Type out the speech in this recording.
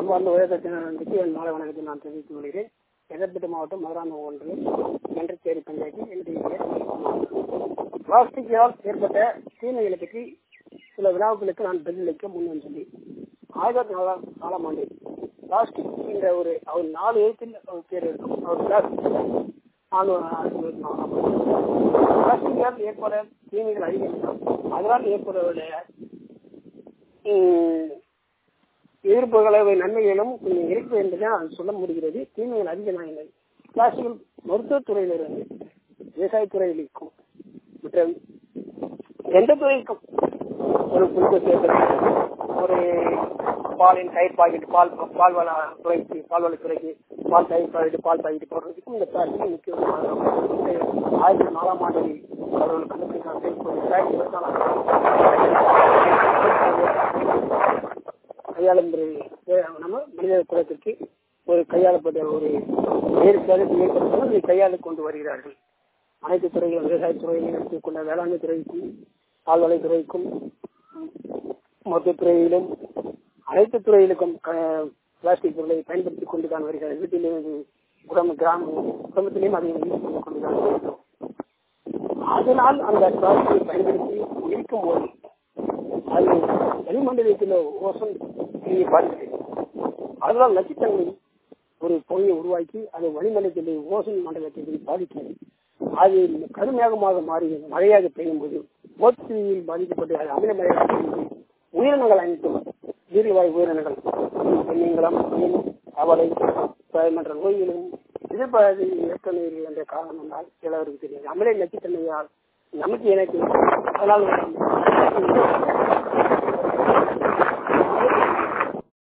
அன்பார்ந்த உயர்தத்தினருக்கு என் மாலை வணக்கத்தை நான் தெரிவித்துக் கொள்கிறேன் எதற்பட்டு மாவட்டம் மதுராந்த ஒன்று மென்றச்சேரி பஞ்சாயத்து என்னுடைய பிளாஸ்டிக்கால் ஏற்பட்ட தீமைகளை பற்றி சில வினாக்களுக்கு நான் பதிலளிக்க முன் வந்துள்ளேன் ஆயிரத்தி நாலாம் நாலாம் ஆண்டு பிளாஸ்டிக் என்ற ஒரு அவர் நாலு எழுத்தில் அவர் பேர் இருக்கும் அவர் பிளாஸ்டிக் பிளாஸ்டிக்கால் ஏற்பட தீமைகள் அதிகம் அதனால் ஏற்படவுடைய எதிர்ப்புகளை நன்மைகளும் கொஞ்சம் இருக்கு என்று நான் சொல்ல முடிகிறது தீமைகள் அதிகமாக இல்லை பிளாஸ்டிக் மருத்துவத்துறையிலிருந்து விவசாயத்துறையில் இருக்கும் மற்றும் எந்த துறைக்கும் ஒரு குளுக்கோஸ் ஒரு பாலின் தயிர் பாக்கெட் பால் பால் வள துறைக்கு பால்வள துறைக்கு பால் தயிர் பாக்கெட் பால் பாக்கெட் போடுறதுக்கும் இந்த பிளாஸ்டிக் முக்கியமான ஆயிரத்தி நாலாம் ஆண்டில் அவர்கள் கையாளும் நம்ம மனித குலத்திற்கு ஒரு கையாளப்பட்ட ஒரு வேறு சேதத்தை ஏற்படுத்தாலும் இதை கையாள கொண்டு வருகிறார்கள் அனைத்து துறைகளும் விவசாயத்துறையிலும் எடுத்துக்கொண்ட வேளாண்மை துறைக்கும் பால்வளைத்துறைக்கும் மொத்தத்துறையிலும் அனைத்து துறையிலுக்கும் பிளாஸ்டிக் பொருளை பயன்படுத்திக் கொண்டுதான் வருகிறார் வீட்டிலிருந்து குடும்ப கிராம குடும்பத்திலையும் அதை யூஸ் பண்ணி கொண்டுதான் வருகிறோம் அதனால் அந்த பிளாஸ்டிக்கை பயன்படுத்தி இருக்கும் போது அது வளிமண்டலத்தில் ஓசன் பாதிக்கிறது அதனால் நச்சுத்தன்மை ஒரு பொகையை உருவாக்கி அது வளிமண்டலத்தில் ஓசன் மண்டலத்தை பாதிக்கிறது அது கருமேகமாக மாறி மழையாக பெய்யும் போது ஓட்டுயில் பாதிக்கப்பட்டு அது அமில மழையாக பெய்யும் உயிரினங்கள் அனைத்தும் நீர்வாய் உயிரினங்கள் தென்னிங்களம் மீன் அவளை மற்ற நோய்களும் எதிர்பார்த்து இயற்கை நீர் என்ற காரணம் சிலருக்கு தெரியாது அமில நச்சுத்தன்மையால் நமக்கு எனக்கு அதனால்